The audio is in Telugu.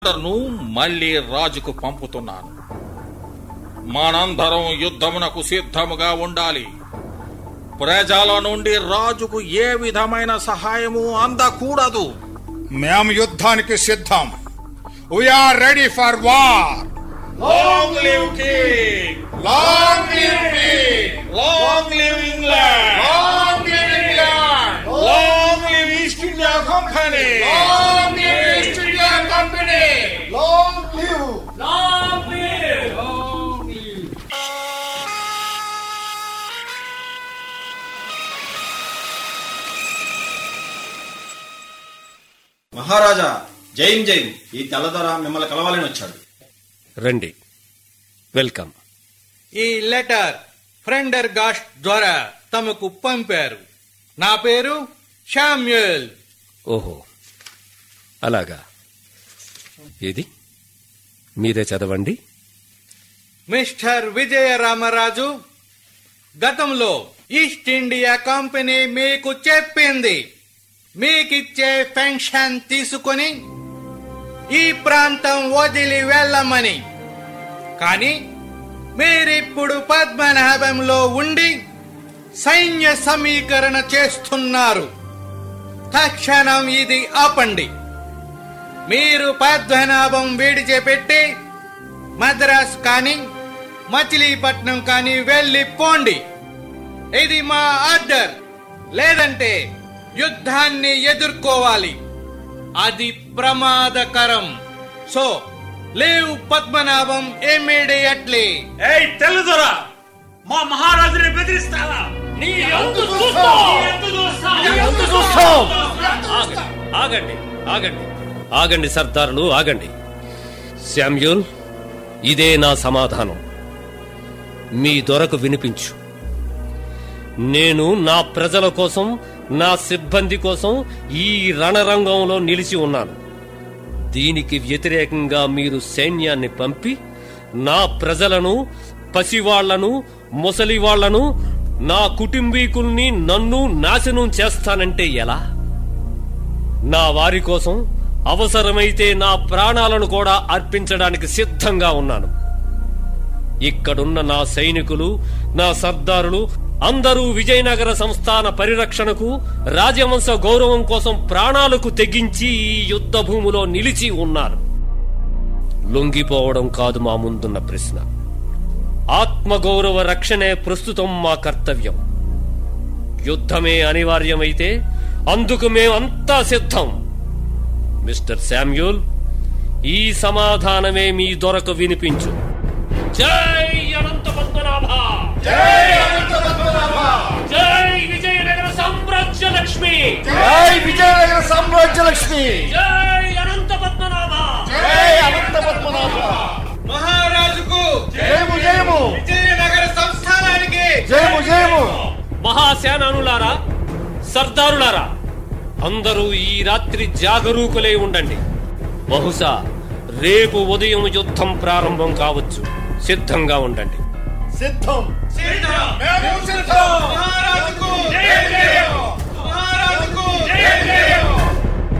ను మళ్ళీ రాజుకు పంపుతున్నాను మనందరం యుద్ధమునకు సిద్ధముగా ఉండాలి ప్రజల నుండి రాజుకు ఏ విధమైన సహాయము అందకూడదు మేము యుద్ధానికి సిద్ధం we are ready for war long live king long live long live England long live England long live East India company long live East India company long live Maharaja జైన్ జైన్ ఈ తెల్లదొర మిమ్మల్ని కలవాలని వచ్చాడు రండి వెల్కమ్ ఈ లెటర్ ఫ్రెండర్ గాస్ట్ ద్వారా తమకు పంపారు నా పేరు శామ్యుయల్ ఓహో అలాగా ఏది మీరే చదవండి మిస్టర్ విజయ రామరాజు గతంలో ఈస్ట్ ఇండియా కంపెనీ మీకు చెప్పింది మీకిచ్చే పెన్షన్ తీసుకొని ఈ ప్రాంతం వదిలి వెళ్ళమని కానీ మీరిప్పుడు పద్మనాభంలో ఉండి సైన్య సమీకరణ చేస్తున్నారు తక్షణం ఇది ఆపండి మీరు పద్మనాభం విడిచిపెట్టి మద్రాస్ కానీ మచిలీపట్నం కానీ వెళ్ళి పోండి ఇది మా ఆర్డర్ లేదంటే యుద్ధాన్ని ఎదుర్కోవాలి అది ప్రమాదకరం సో లేవు పద్మనాభం ఇమ్మీడియట్లీ ఏయ్ తెల్లదొర మా మహారాజుని బెదిరిస్తావా నీ అంతు ఆగండి ఆగండి ఆగండి ఆగండి సర్దారులు ఆగండి శామ్యూల్ ఇదే నా సమాధానం మీ దొరకు వినిపించు నేను నా ప్రజల కోసం నా సిబ్బంది కోసం ఈ రణరంగంలో నిలిచి ఉన్నాను దీనికి వ్యతిరేకంగా మీరు సైన్యాన్ని పంపి నా ప్రజలను పసివాళ్లను ముసలివాళ్లను నా కుటుంబీకుల్ని నన్ను నాశనం చేస్తానంటే ఎలా నా వారి కోసం అవసరమైతే నా ప్రాణాలను కూడా అర్పించడానికి సిద్ధంగా ఉన్నాను ఇక్కడున్న నా సైనికులు నా సర్దారులు అందరూ విజయనగర సంస్థాన పరిరక్షణకు రాజవంశ గౌరవం కోసం ప్రాణాలకు తెగించి ఈ యుద్ధ భూమిలో నిలిచి ఉన్నారు లొంగిపోవడం కాదు మా ముందున్న ప్రశ్న ఆత్మగౌరవ రక్షణే ప్రస్తుతం మా కర్తవ్యం యుద్ధమే అనివార్యమైతే అందుకు మేమంతా సిద్ధం మిస్టర్ శామ్యూల్ ఈ సమాధానమే మీ దొరకు వినిపించు జై అనంత పద్మనాభ జై విజయనగర సామ్రాజ్య లక్ష్మి జై విజయనగర సామ్రాజ్య లక్ష్మి జై అనంత పద్మనాభ జై అనంత పద్మనాభ మహారాజుకు జయము జయము విజయనగర సంస్థానానికి జయము జయము మహాసేనానులారా సర్దారులారా అందరూ ఈ రాత్రి జాగరూకులై ఉండండి బహుశా రేపు ఉదయం యుద్ధం ప్రారంభం కావచ్చు సిద్ధంగా ఉండండి సిద్ధం మేము సిద్ధం మహారాజుకు మహారాజుకు